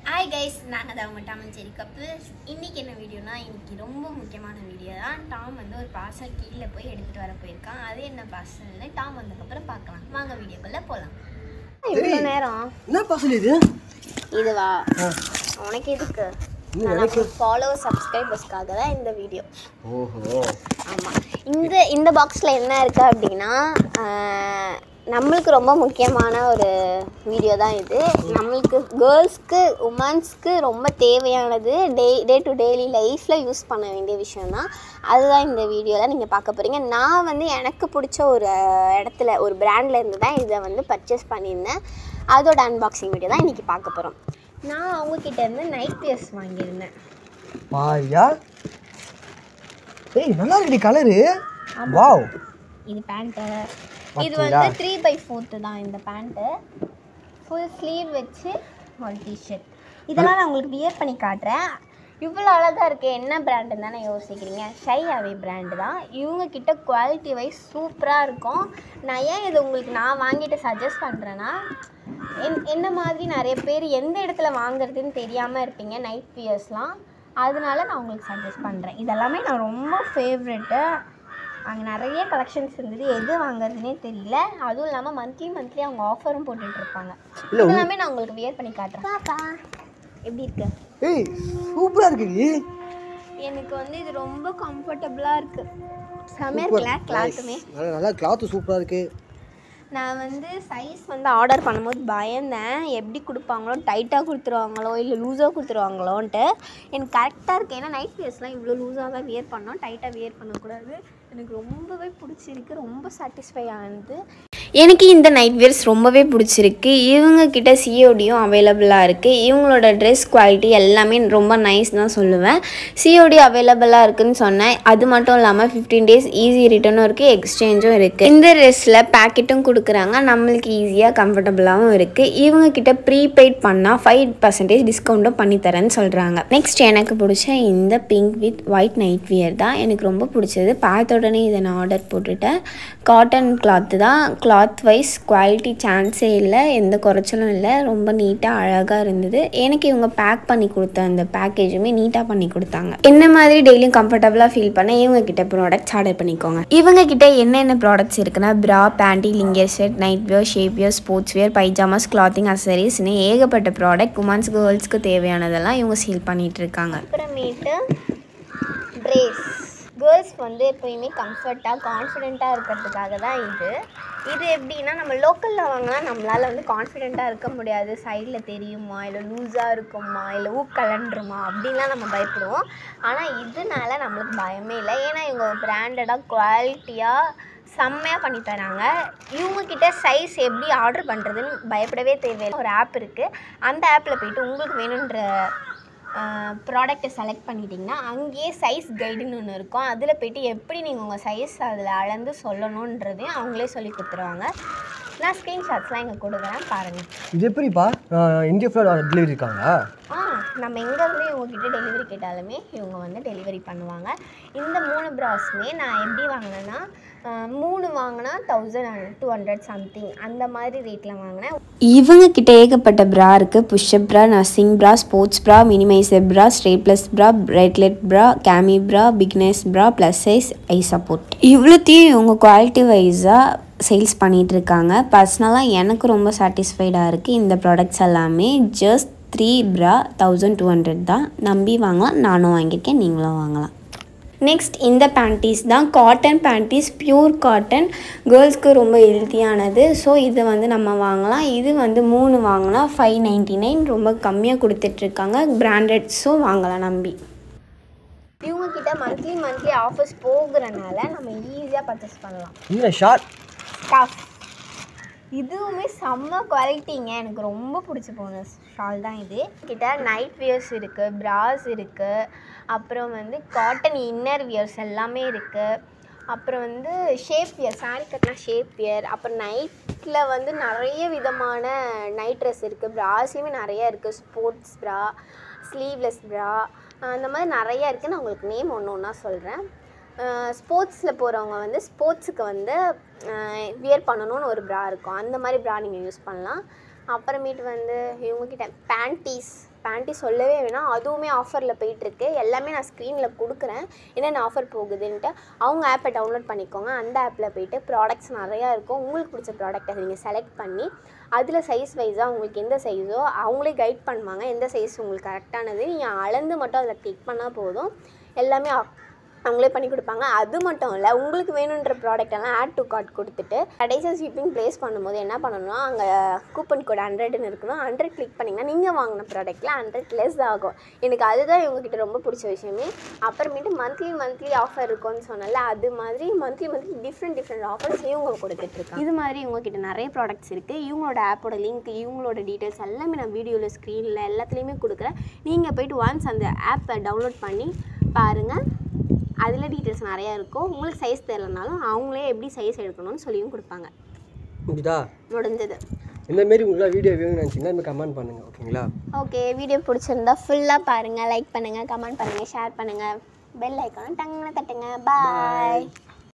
hi guys நாங்கள் தான் உங்கள் டாம் சரி கப்பிள்ஸ் இன்றைக்கி என்ன வீடியோனா இன்னைக்கு ரொம்ப முக்கியமான வீடியோ தான் டாம் வந்து ஒரு பார்சல் கீழே போய் எடுத்துகிட்டு வர போயிருக்கான் அது என்ன பார்சல்னு டாம் வந்ததுக்கப்புறம் பார்க்கலாம் வாங்க வீடியோக்குள்ளே போகலாம் இவ்வளோ நேரம் என்ன பார்சல் இது இதுவா உனக்கு எதுக்கு எனக்கு ஃபாலோவர் சப்ஸ்கிரைபர்ஸ்க்காக தான் இந்த வீடியோ ஓஹோ ஆமாம் இந்த இந்த பாக்ஸில் என்ன இருக்குது அப்படின்னா ஆஹ், நம்மளுக்கு ரொம்ப முக்கியமான ஒரு வீடியோ தான் இது நம்மளுக்கு கேர்ள்ஸ்க்கு உமன்ஸ்க்கு ரொம்ப தேவையானது டே டே டு டெய்லி லைஃப்பில் யூஸ் பண்ண வேண்டிய விஷயம் தான் அதுதான் இந்த வீடியோவில் நீங்கள் பார்க்க போகிறீங்க நான் வந்து எனக்கு பிடிச்ச ஒரு அஹ், இடத்துல ஒரு பிராண்டில் இருந்து தான் இதை வந்து பர்ச்சேஸ் பண்ணியிருந்தேன் அதோட அன்பாக்சிங் வீடியோ தான் இன்றைக்கி பார்க்க போகிறோம் நான் அவங்கக்கிட்ட இருந்து நைட் பியர்ஸ் வாங்கியிருந்தேன் பாயா ஏய் நல்லா இருக்குடி கலரு வாவ் இது பேண்ட்டு இது வந்து த்ரீ பை ஃபோர்த்து தான் இந்த பேண்ட்டு ஃபுல் ஸ்லீவ் வச்சு ஒரு டிஷர்ட் இதெல்லாம் நான் உங்களுக்கு வியர் பண்ணி காட்டுறேன் இவ்வளோ அழகாக இருக்குது என்ன பிராண்டுன்னு தானே யோசிக்கிறீங்க ஷை அவே பிராண்டு தான் இவங்க கிட்ட குவாலிட்டி வைஸ் சூப்பராக இருக்கும் நான் ஏன் இது உங்களுக்கு நான் வாங்கிட்டு சஜஸ்ட் பண்ணுறேன்னா என் என்ன மாதிரி நிறைய பேர் எந்த இடத்துல வாங்குறதுன்னு தெரியாமல் இருப்பீங்க நைட் வியர்ஸ்லாம் அதனால நான் உங்களுக்கு சஜஸ்ட் பண்ணுறேன் இதெல்லாமே நான் ரொம்ப ஃபேவரெட்டு அங்கே நிறைய கலெக்ஷன்ஸ் இருந்தது எது வாங்குறதுனே தெரியல அதுவும் இல்லாமல் மந்த்லி மந்த்லி அவங்க ஆஃபரும் போட்டுட்டு இருப்பாங்க இல்ல, இதெல்லாமே நான் உங்களுக்கு வியர் பண்ணி காட்டுறேன் பாப்பா எப்படி இருக்கு ஏய் சூப்பரா இருக்குடி எனக்கு வந்து இது ரொம்ப கம்ஃபர்டபுளாக இருக்கு செமையாக இருக்குல்ல கிளாத்துமே நல்லா நல்லா கிளாத்து சூப்பரா இருக்கு நான் வந்து சைஸ் வந்து ஆர்டர் பண்ணும்போது பயந்தேன் எப்படி கொடுப்பாங்களோ டைட்டாக கொடுத்துருவாங்களோ இல்லை லூஸாக கொடுத்துருவாங்களோன்ட்டு எனக்கு கரெக்டாக இருக்குது ஏன்னா நைட் வியர்ஸ்லாம் இவ்வளோ லூஸாக தான் வியர் பண்ணோம் டைட்டாக வியர் பண்ணக்கூடாது எனக்கு ரொம்பவே பிடிச்சிருக்கு ரொம்ப சாட்டிஸ்ஃபை ஆனது எனக்கு இந்த நைட் வியர்ஸ் ரொம்பவே பிடிச்சிருக்கு இவங்க கிட்ட சிஓடியும் அவைலபிளாக இருக்குது இவங்களோட ட்ரெஸ் குவாலிட்டி எல்லாமே ரொம்ப நைஸ் தான் சொல்லுவேன் சிஓடி அவைலபிளாக இருக்குன்னு சொன்னேன் அது மட்டும் இல்லாமல் ஃபிஃப்டீன் டேஸ் ஈஸி ரிட்டர்னும் இருக்குது எக்ஸ்சேஞ்சும் இருக்குது இந்த ட்ரெஸ்ஸில் பேக்கெட்டும் கொடுக்குறாங்க நம்மளுக்கு ஈஸியாக கம்ஃபர்டபுளாகவும் இருக்குது இவங்க கிட்ட ப்ரீபெய்ட் பண்ணால் ஃபைவ் பர்சன்டேஜ் டிஸ்கவுண்ட்டும் பண்ணி தரேன்னு சொல்கிறாங்க நெக்ஸ்ட் எனக்கு பிடிச்ச இந்த pink with white night wear தான் எனக்கு ரொம்ப பிடிச்சது பார்த்த உடனே இதை நான் ஆர்டர் போட்டுட்டேன் காட்டன் கிளாத்து தான் கிளாத் வைஸ் குவாலிட்டி சான்ஸே இல்லை எந்த குறைச்சலும் இல்லை ரொம்ப நீட்டாக அழகாக இருந்தது எனக்கு இவங்க பேக் பண்ணி கொடுத்த அந்த பேக்கேஜுமே நீட்டாக பண்ணி கொடுத்தாங்க என்ன மாதிரி டெய்லியும் கம்ஃபர்டபுளாக ஃபீல் பண்ண இவங்க கிட்ட ப்ராடக்ட்ஸ் ஆர்டர் பண்ணிக்கோங்க இவங்க கிட்ட என்னென்ன ப்ராடக்ட்ஸ் இருக்குன்னா bra panty lingerie set night wear shape wear sports wear pyjamas clothing அசரிஸ்னு ஏகப்பட்ட ப்ராடக்ட் உமன்ஸ் கேர்ள்ஸ்க்கு தேவையானதெல்லாம் இவங்க சேல் பண்ணிட்டு இருக்காங்க அப்புறமேட்டு ட்ரேஸ் கேர்ள்ஸ் வந்து எப்போயுமே கம்ஃபர்ட்டாக கான்ஃபிடெண்ட்டாக இருக்கிறதுக்காக தான் இது இது எப்படின்னா நம்ம லோக்கலில் வாங்கினா நம்மளால் வந்து கான்ஃபிடெண்ட்டாக இருக்க முடியாது சைடில் தெரியுமா இல்லை லூஸாக இருக்குமா இல்லை ஊக் கலண்டுருமா அப்படின்லாம் நம்ம பயப்படுவோம் ஆனால் இதனால நம்மளுக்கு பயமே இல்லை ஏன்னா இவங்க பிராண்டடாக குவாலிட்டியாக செம்மையாக பண்ணி தராங்க இவங்கக்கிட்ட சைஸ் எப்படி ஆர்டர் பண்ணுறதுன்னு பயப்படவே தேவையில்லை ஒரு ஆப் இருக்குது அந்த ஆப்பில் போயிட்டு உங்களுக்கு வேணுன்ற ப்ராடக்ட்டை செலக்ட் பண்ணிட்டீங்கன்னா அங்கேயே சைஸ் கைடுன்னு ஒன்று இருக்கும் அதில் போயிட்டு எப்படி நீங்கள் உங்கள் சைஸ் அதில் அளந்து சொல்லணுன்றதையும் அவங்களே சொல்லி கொடுத்துருவாங்க நான் ஸ்க்ரீன்ஷாட்ஸ்லாம் இங்கே கொடுக்குறேன் பாருங்கள் இது எப்படிப்பா இந்தியா ஃபுல்லாக டெலிவரி இருக்காங்க ஆ நம்ம எங்கேருந்து இவங்ககிட்ட டெலிவரி கேட்டாலுமே இவங்க வந்து டெலிவரி பண்ணுவாங்க இந்த மூணு ப்ராஸுமே நான் எப்படி வாங்கினேன்னா ஆ, மூணு வாங்கினா தௌசண்ட் டூ ஹண்ட்ரட் சம்திங் அந்த மாதிரி ரேட்டில் வாங்கினேன் இவங்க கிட்ட ஏகப்பட்ட ப்ரா இருக்குது புஷ்அப் ப்ரா நர்சிங் ப்ரா ஸ்போர்ட்ஸ் ப்ரா மினிமைசர் ப்ரா ஸ்ட்ரேப்லெஸ் ப்ரா பிரைட்லெட் ப்ரா கேமி ப்ரா பிக்னஸ் ப்ரா ப்ளஸ் சைஸ் ஐ சப்போர்ட் இவ்வளோத்தையும் இவங்க குவாலிட்டி வைஸாக சேல்ஸ் பண்ணிகிட்டு இருக்காங்க பர்சனலாக எனக்கு ரொம்ப சாட்டிஸ்ஃபைடாக இருக்குது இந்த ப்ராடக்ட்ஸ் எல்லாமே ஜஸ்ட் த்ரீ ப்ரா தௌசண்ட் டூ ஹண்ட்ரட் தான் நம்பி வாங்கலாம் நானும் வாங்கியிருக்கேன் நீங்களும் வாங்கலாம் நெக்ஸ்ட் இந்த பேண்டீஸ் தான் காட்டன் பேண்டீஸ் பியூர் காட்டன் கேர்ள்ஸ்க்கு ரொம்ப ஹெல்த்தியானது ஸோ இது வந்து நம்ம வாங்கலாம் இது வந்து மூணு வாங்கினா ஃபைவ் நைன்ட்டி நைன் ரொம்ப கம்மியாக கொடுத்துட்ருக்காங்க பிராண்டட்ஸும் வாங்கலாம் நம்பி இவங்கக்கிட்ட மந்த்லி மந்த்லி ஆஃபர்ஸ் போகிறனால நம்ம ஈஸியாக பர்ச்சேஸ் பண்ணலாம் இல்லை ஷார்ட் ஸ்டாஃப் இதுவுமே செம்ம குவாலிட்டிங்க எனக்கு ரொம்ப பிடிச்சி போன ஷால் தான் இது கிட்ட நைட் வியர்ஸ் இருக்குது பிராஸ் இருக்குது அப்புறம் வந்து காட்டன் இன்னர் வியர்ஸ் எல்லாமே இருக்குது அப்புறம் வந்து ஷேப் வியர் சாரி கட்டினா ஷேப் வியர் அப்புறம் நைட்டில் வந்து நிறைய விதமான நைட் ட்ரெஸ் இருக்குது ப்ராஸ்லேயுமே நிறைய இருக்குது ஸ்போர்ட்ஸ் ப்ரா ஸ்லீவ்லெஸ் ப்ரா அந்த மாதிரி நிறைய இருக்குது நான் உங்களுக்கு நேம் ஒன்று ஒன்றா சொல்கிறேன் ஸ்போர்ட்ஸில் போகிறவங்க வந்து ஸ்போர்ட்ஸுக்கு வந்து வியர் பண்ணணும்னு ஒரு ப்ரா இருக்கும் அந்த மாதிரி ப்ரா நீங்கள் யூஸ் பண்ணலாம் அப்புறமேட்டு வந்து இவங்கக்கிட்ட பேண்டீஸ் பேண்டி சொல்லவே வேணாம் அதுவுமே ஆஃபரில் போயிட்டுருக்கு எல்லாமே நான் ஸ்க்ரீனில் கொடுக்குறேன் என்னென்ன ஆஃபர் போகுதுன்ட்டு அவங்க ஆப்பை டவுன்லோட் பண்ணிக்கோங்க அந்த ஆப்பில் போயிட்டு ப்ராடக்ட்ஸ் நிறையா இருக்கும் உங்களுக்கு பிடிச்ச ப்ராடக்ட்டை நீங்கள் செலக்ட் பண்ணி அதில் சைஸ் வைஸாக உங்களுக்கு எந்த சைஸோ அவங்களே கைட் பண்ணுவாங்க எந்த சைஸ் உங்களுக்கு கரெக்டானது நீங்கள் அளந்து மட்டும் அதில் கிளிக் பண்ணால் போதும் எல்லாமே அ- அவங்களே பண்ணி கொடுப்பாங்க அது மட்டும் இல்லை உங்களுக்கு வேணுன்ற ப்ராடக்ட் எல்லாம் ஆட் டு கார்ட் கொடுத்துட்டு கடைசியாக ஷிப்பிங் ப்ளேஸ் பண்ணும்போது என்ன பண்ணணும்னா அங்கே கூப்பன் கோட் ஹண்ட்ரட்னு இருக்கணும் ஹண்ட்ரட் கிளிக் பண்ணிங்கன்னா நீங்கள் வாங்கின ப்ராடக்ட்டில் ஹண்ட்ரட் லெஸ் ஆகும் எனக்கு அதுதான் இவங்ககிட்ட ரொம்ப பிடிச்ச விஷயமே அப்புறமேட்டு மந்த்லி மந்த்லி ஆஃபர் இருக்கும்னு சொன்னல அது மாதிரி monthly monthly different different offers இவங்க கொடுத்துட்ருக்காங்க இது மாதிரி இவங்ககிட்ட நிறைய ப்ராடக்ட்ஸ் இருக்குது இவங்களோட ஆப்போட லிங்க் இவங்களோட டீட்டெயில்ஸ் எல்லாமே நான் வீடியோவில் ஸ்க்ரீனில் எல்லாத்துலேயுமே கொடுக்குறேன் நீங்கள் போயிட்டு ஒன்ஸ் அந்த ஆப்பை டவுன்லோட் பண்ணி பாருங்கள் அதில் டீட்டெயில்ஸ் நிறையா இருக்கும் உங்களுக்கு சைஸ் தெரியலனாலும் அவங்களே எப்படி சைஸ் எடுக்கணும்னு சொல்லியும் கொடுப்பாங்க முடிதா முடிஞ்சது இந்த மாரி உங்களுக்கு வீடியோ வேணும்னு நினச்சிங்கன்னா இந்த கமெண்ட் பண்ணுங்கள் ஓகேங்களா ஓகே வீடியோ பிடிச்சிருந்தா ஃபுல்லாக பாருங்கள் லைக் பண்ணுங்கள் கமெண்ட் பண்ணுங்கள் ஷேர் பண்ணுங்கள் பெல் ஐக்கான டங்குன்னு தட்டுங்க பாய்